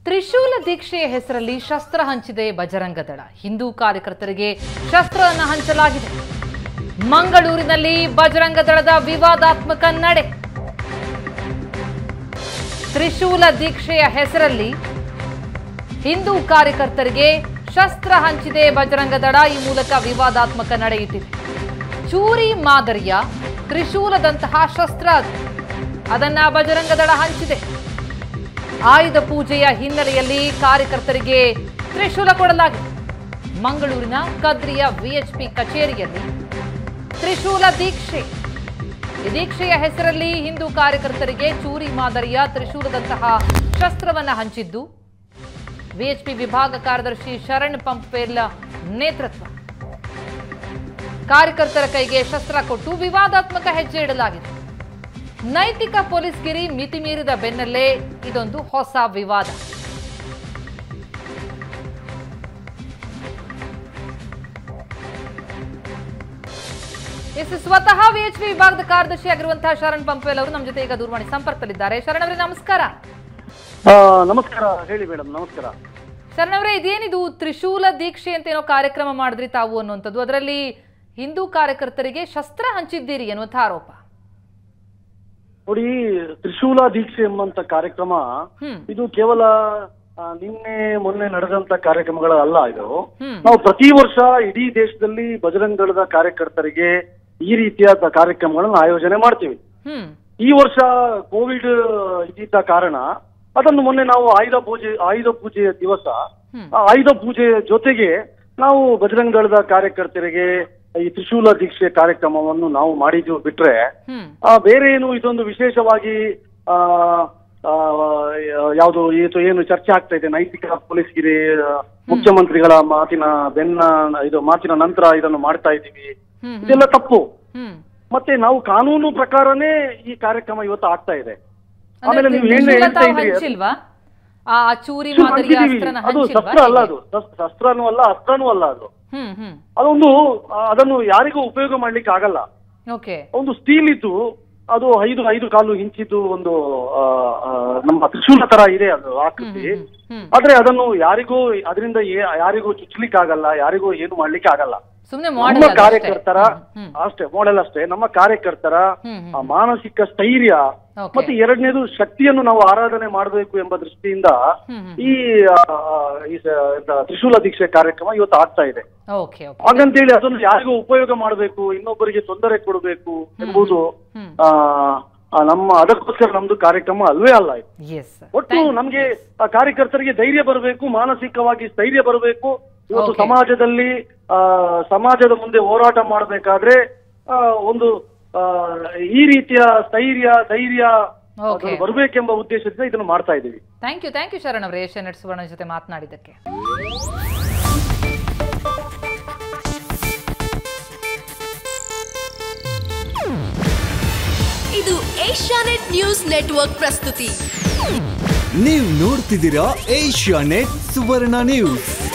ತ್ರಿಶೂಲ ದೀಕ್ಷೆಯ ಹೆಸರಲ್ಲಿ ಶಸ್ತ್ರ ಹಂಚಿದೆ ಬಜರಂಗ ದಳ ಹಿಂದೂ ಕಾರ್ಯಕರ್ತರಿಗೆ ಶಸ್ತ್ರವನ್ನು ಹಂಚಲಾಗಿದೆ ಮಂಗಳೂರಿನಲ್ಲಿ ಬಜರಂಗ ದಳದ ವಿವಾದಾತ್ಮಕ ನಡೆ ತ್ರಿಶೂಲ ದೀಕ್ಷೆಯ ಹೆಸರಲ್ಲಿ ಹಿಂದೂ ಕಾರ್ಯಕರ್ತರಿಗೆ ಶಸ್ತ್ರ ಹಂಚಿದೆ ಬಜರಂಗ ದಳ ಈ ಮೂಲಕ ವಿವಾದಾತ್ಮಕ ನಡೆ ಇಟ್ಟಿದೆ ಚೂರಿ ಮಾದರಿಯ ತ್ರಿಶೂಲದಂತಹ ಶಸ್ತ್ರ ಅದು ಅದನ್ನ ಬಜರಂಗ ದಳ ಹಂಚಿದೆ ಆಯುಧ ಪೂಜೆಯ ಹಿನ್ನೆಲೆಯಲ್ಲಿ ಕಾರ್ಯಕರ್ತರಿಗೆ ತ್ರಿಶೂಲ ಕೊಡಲಾಗಿದೆ ಮಂಗಳೂರಿನ ಕದ್ರಿಯ ವಿಎಚ್ಪಿ ಕಚೇರಿಯಲ್ಲಿ ತ್ರಿಶೂಲ ದೀಕ್ಷೆ ಈ ದೀಕ್ಷೆಯ ಹೆಸರಲ್ಲಿ ಹಿಂದೂ ಕಾರ್ಯಕರ್ತರಿಗೆ ಚೂರಿ ಮಾದರಿಯ ತ್ರಿಶೂಲದಂತಹ ಶಸ್ತ್ರವನ್ನ ಹಂಚಿದ್ದು ವಿಎಚ್ಪಿ ವಿಭಾಗ ಕಾರ್ಯದರ್ಶಿ ಶರಣ್ ಪಂಪೇಲ್ ನೇತೃತ್ವ ಕಾರ್ಯಕರ್ತರ ಕೈಗೆ ಶಸ್ತ್ರ ಕೊಟ್ಟು ವಿವಾದಾತ್ಮಕ ಹೆಜ್ಜೆ ಇಡಲಾಗಿದೆ ನೈತಿಕ ಪೊಲೀಸ್ಗಿರಿ ಮಿತಿ ಮೀರಿದ ಬೆನ್ನಲ್ಲೇ ಇದೊಂದು ಹೊಸ ವಿವಾದ ಎಸ್ ಸ್ವತಃ ವಿಎಚ್ಪಿ ವಿಭಾಗದ ಕಾರ್ಯದರ್ಶಿ ಆಗಿರುವಂತಹ ಶರಣ್ ಪಂಪೇಲ್ ಅವರು ನಮ್ಮ ಜೊತೆ ಈಗ ದೂರವಾಣಿ ಸಂಪರ್ಕದಲ್ಲಿದ್ದಾರೆ ಶರಣ್ ಅವರೇ ನಮಸ್ಕಾರ ಆ, ನಮಸ್ಕಾರ ಹೇಳಿ ಮೇಡಮ್ ನಮಸ್ಕಾರ ಶರಣ್ ಅವರೇ ಇದೇನಿದು ತ್ರಿಶೂಲ ದೀಕ್ಷೆ ಅಂತ ಏನೋ ಕಾರ್ಯಕ್ರಮ ಮಾಡಿದ್ರಿ ತಾವು ಅನ್ನುವಂಥದ್ದು ಅದರಲ್ಲಿ ಹಿಂದೂ ಕಾರ್ಯಕರ್ತರಿಗೆ ಶಸ್ತ್ರ ಹಂಚಿದ್ದೀರಿ ಅನ್ನುವಂಥ ಆರೋಪ ನೋಡಿ ತ್ರಿಶೂಲ ದೀಕ್ಷೆ ಎಂಬಂತ ಕಾರ್ಯಕ್ರಮ ಹ್ಮ್ ಇದು ಕೇವಲ ಆ, ನಿನ್ನೆ ಮೊನ್ನೆ ನಡೆದಂತ ಕಾರ್ಯಕ್ರಮಗಳ ಅಲ್ಲ ಇದು ಹ್ಮ್ ನಾವು ಪ್ರತಿ ವರ್ಷ ಇಡೀ ದೇಶದಲ್ಲಿ ಬಜರಂಗ ದಳದ ಕಾರ್ಯಕರ್ತರಿಗೆ ಈ ರೀತಿಯಾದ ಕಾರ್ಯಕ್ರಮಗಳನ್ನು ಆಯೋಜನೆ ಮಾಡ್ತೀವಿ ಹ್ಮ್ ಈ ವರ್ಷ ಕೋವಿಡ್ ಇದ್ದಿದ್ದ ಕಾರಣ ಅದನ್ನು ಮೊನ್ನೆ ನಾವು ಆಯುಧ ಪೂಜೆ ಆಯುಧ ಪೂಜೆಯ ದಿವಸ ಹ್ಮ್ ಆ ಆಯುಧ ಪೂಜೆಯ ಜೊತೆಗೆ ನಾವು ಬಜರಂಗ ದಳದ ಕಾರ್ಯಕರ್ತರಿಗೆ ಈ ತ್ರಿಶೂಲ ದೀಕ್ಷೆ ಕಾರ್ಯಕ್ರಮವನ್ನು ನಾವು ಮಾಡಿದ್ವು ಬಿಟ್ರೆ ಹ್ಮ್ ಆ, ಬೇರೆ ಏನು ಇದೊಂದು ವಿಶೇಷವಾಗಿ ಆ ಆ, ಯಾವುದು ಇದು ಏನು ಚರ್ಚೆ ಆಗ್ತಾ ಇದೆ ನೈತಿಕ ಪೊಲೀಸ್ಗಿರಿ ಆ, ಮುಖ್ಯಮಂತ್ರಿಗಳ ಮಾತಿನ ಬೆನ್ನ ಇದು ಮಾತಿನ ನಂತರ ಇದನ್ನು ಮಾಡ್ತಾ ಇದ್ದೀವಿ ಹ್ಮ್ ಇದೆಲ್ಲ ತಪ್ಪು ಹ್ಮ್ ಮತ್ತೆ ನಾವು ಕಾನೂನು ಪ್ರಕಾರನೇ ಈ ಕಾರ್ಯಕ್ರಮ ಇವತ್ತು ಆಗ್ತಾ ಇದೆ ಆಮೇಲೆ ನೀವು ಏನು ತ್ರಿಶೂಲ ಹೇಳ್ತಾ ತಾವು ಇದ್ರಿ ಹಂಚಿಲ್ವಾ ಆ ಚೂರಿ ಇದು ಮಾದರಿಯ ಹಂಚಿದೀವಿ. ಅಸ್ತ್ರನ ಅದು ಹಂಚಿಲ್ವಾ ಶಸ್ತ್ರ ಅಲ್ಲ ಅದು ಶಸ್- ಶಸ್ತ್ರನೂ ಅಲ್ಲ ಅಸ್ತ್ರನೂ ಅಲ್ಲ ಅದು ಹ್ಮ್ ಹ್ಮ್ ಅದೊಂದು ಆ, ಅದನ್ನು ಯಾರಿಗೂ ಉಪಯೋಗ ಮಾಡ್ಲಿಕ್ಕೆ ಆಗಲ್ಲ ಓಕೆ ಒಂದು ಸ್ಟೀಲ್ ಇದ್ದು ಅದು ಐದು ಐದು ಕಾಲು ಇಂಚಿದ್ದು ಒಂದು ಆ, ಆ, ನಮ್ಮ ತ್ರಿಶೂಲ ತರ ಇದೆ ಅದು ಆಕೃತಿ ಹ್ಮ್ ಆದ್ರೆ ಅದನ್ನು ಯಾರಿಗೂ ಅದರಿಂದ ಯಾರಿಗೂ ಚುಚ್ಚಲಿಕ್ಕೆ ಆಗಲ್ಲ ಯಾರಿಗೂ ಏನು ಮಾಡ್ಲಿಕ್ಕೆ ಆಗಲ್ಲ ಸುಮ್ನೆ ನಮ್ಮ ಮಾಡಲ್ ಕಾರ್ಯಕರ್ತರ ಹ್ಮ್ ಅಷ್ಟೇ ಮಾಡೆಲ್ ಅಷ್ಟೇ ನಮ್ಮ ಕಾರ್ಯಕರ್ತರ ಹ್ಮ್ ಆ ಮಾನಸಿಕ ಸ್ಥೈರ್ಯ ಓಕೆ ಮತ್ತೆ ಎರಡನೇದು ಶಕ್ತಿಯನ್ನು ನಾವು ಆರಾಧನೆ ಮಾಡಬೇಕು ಎಂಬ ದೃಷ್ಟಿಯಿಂದ ಹ್ಮ್ ಹ್ಮ್ ಈ ಆ, ಈ ಸ- ಎಂತ ತ್ರಿಶೂಲ ದೀಕ್ಷೆ ಕಾರ್ಯಕ್ರಮ ಇವತ್ತು ಆಗ್ತಾ ಇದೆ ಓಕೆ ಓಕೆ ಹಾಗಂತೇಳಿ ಅದನ್ನು ಯಾರಿಗೂ ಉಪಯೋಗ ಮಾಡಬೇಕು ಇನ್ನೊಬ್ಬರಿಗೆ ತೊಂದರೆ ಕೊಡಬೇಕು ಎಂಬುದು ಹ್ಮ್ ಆ, ಆ, ನಮ್ಮ ಅದಕ್ಕೋಸ್ಕರ ನಮ್ದು ಕಾರ್ಯಕ್ರಮ ಅಲ್ವೇ ಅಲ್ಲ ಇದು ಎಸ್ ಒಟ್ಟು ನಮ್ಗೆ ಆ ಕಾರ್ಯಕರ್ತರಿಗೆ ಧೈರ್ಯ ಬರಬೇಕು ಮಾನಸಿಕವಾಗಿ ಸ್ಥೈರ್ಯ ಬರಬೇಕು ಇವತ್ತು Okay. ಸಮಾಜದಲ್ಲಿ ಆ ಸಮಾಜದ ಮುಂದೆ ಹೋರಾಟ ಮಾಡಬೇಕಾದ್ರೆ ಆ, ಒಂದು ಆ, ಈ ರೀತಿಯ ಸ್ಥೈರ್ಯ ಧೈರ್ಯ Okay. ಬರಬೇಕೆಂಬ ಉದ್ದೇಶದಿಂದ ಇದನ್ನು ಮಾಡ್ತಾ ಇದ್ದೀವಿ thank you thank you Sharan ಅವರೇ ಏಷ್ಯಾ ನೆಟ್ ಸುವರ್ಣ ಜೊತೆ ಮಾತನಾಡಿದ್ದಕ್ಕೆ ಇದು ಏಷ್ಯಾನೆಟ್ ನ್ಯೂಸ್ ನೆಟ್ವರ್ಕ್ ಪ್ರಸ್ತುತಿ ನೀವು ನೋಡ್ತಿದ್ದೀರಾ ಏಷ್ಯಾ ನೆಟ್ ಸುವರ್ಣ ನ್ಯೂಸ್